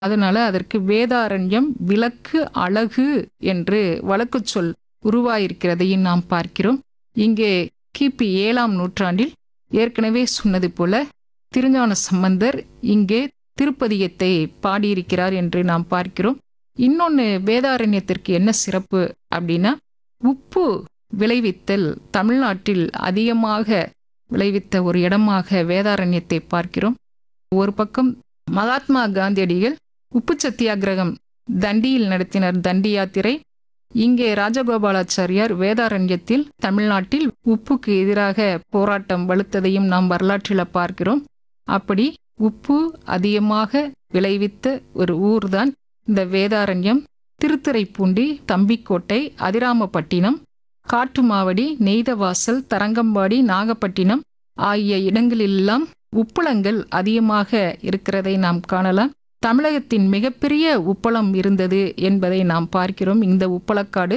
அதனால அதற்கு வேதாரண்யம் விளக்கு அழகு என்று வழக்குச் சொல் உருவாயிருக்கிறதையும் நாம் பார்க்கிறோம் இங்கே கிபி ஏழாம் நூற்றாண்டில் ஏற்கனவே சொன்னது போல திருஞான சம்பந்தர் இங்கே திருப்பதிகத்தை பாடியிருக்கிறார் என்று நாம் பார்க்கிறோம் இன்னொன்று வேதாரண்யத்திற்கு என்ன சிறப்பு அப்படின்னா உப்பு விளைவித்தல் தமிழ்நாட்டில் அதிகமாக விளைவித்த ஒரு இடமாக வேதாரண்யத்தை பார்க்கிறோம் ஒரு பக்கம் மகாத்மா காந்தியடிகள் உப்பு சத்தியாகிரகம் தண்டியில் நடத்தினர் தண்டி யாத்திரை இங்கே ராஜகோபாலாச்சாரியார் வேதாரண்யத்தில் தமிழ்நாட்டில் உப்புக்கு எதிராக போராட்டம் வலுத்ததையும் நாம் வரலாற்றில் பார்க்கிறோம் அப்படி உப்பு அதிகமாக விளைவித்த ஒரு ஊர்தான் இந்த வேதாரண்யம் திருத்துறைப்பூண்டி தம்பிக்கோட்டை அதிராமப்பட்டினம் காட்டுமாவடி நெய்தவாசல் தரங்கம்பாடி நாகப்பட்டினம் ஆகிய இடங்களிலெல்லாம் உப்பளங்கள் அதிகமாக இருக்கிறதை நாம் காணலாம் தமிழகத்தின் மிகப்பெரிய உப்பளம் இருந்தது என்பதை நாம் பார்க்கிறோம் இந்த உப்பளக்காடு